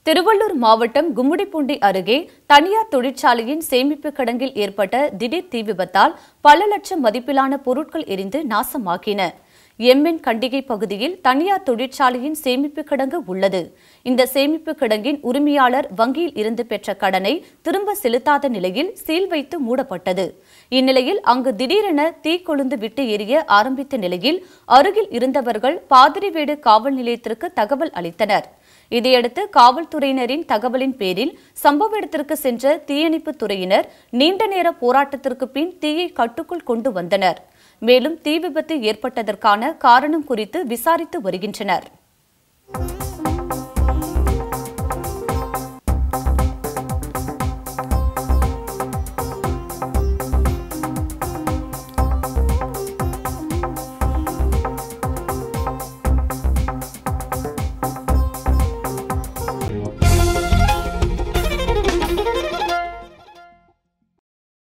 திருவள்ளூர் மாவட்டம் கும்மிடிப்பூண்டி அருகே தனியார் தொழிற்சாலையின் சேமிப்பு கிடங்கில் ஏற்பட்ட திடீர் தீ விபத்தால் பல லட்சம் மதிப்பிலான பொருட்கள் எரிந்து நாசமாகின எம்என் கண்டிகை பகுதியில் தனியார் தொழிற்சாலையின் சேமிப்பு கிடங்கு உள்ளது இந்த சேமிப்பு கிடங்கின் உரிமையாளர் வங்கியில் இருந்து பெற்ற கடனை திரும்ப செலுத்தாத நிலையில் சீல் வைத்து மூடப்பட்டது இந்நிலையில் அங்கு திடீரென தீ கொழுந்து விட்டு எரிய ஆரம்பித்த நிலையில் அருகில் இருந்தவர்கள் பாதிரிவேடு காவல் நிலையத்திற்கு தகவல் அளித்தனர் இதையடுத்து காவல்துறையினரின் தகவலின் பேரில் சம்பவ இடத்திற்கு சென்ற தீயணைப்புத் துறையினர் நீண்ட நேர போராட்டத்திற்கு பின் தீயை கட்டுக்குள் கொண்டு வந்தனர் மேலும் தீ விபத்து ஏற்பட்டதற்கான காரணம் குறித்து விசாரித்து வருகின்றனர்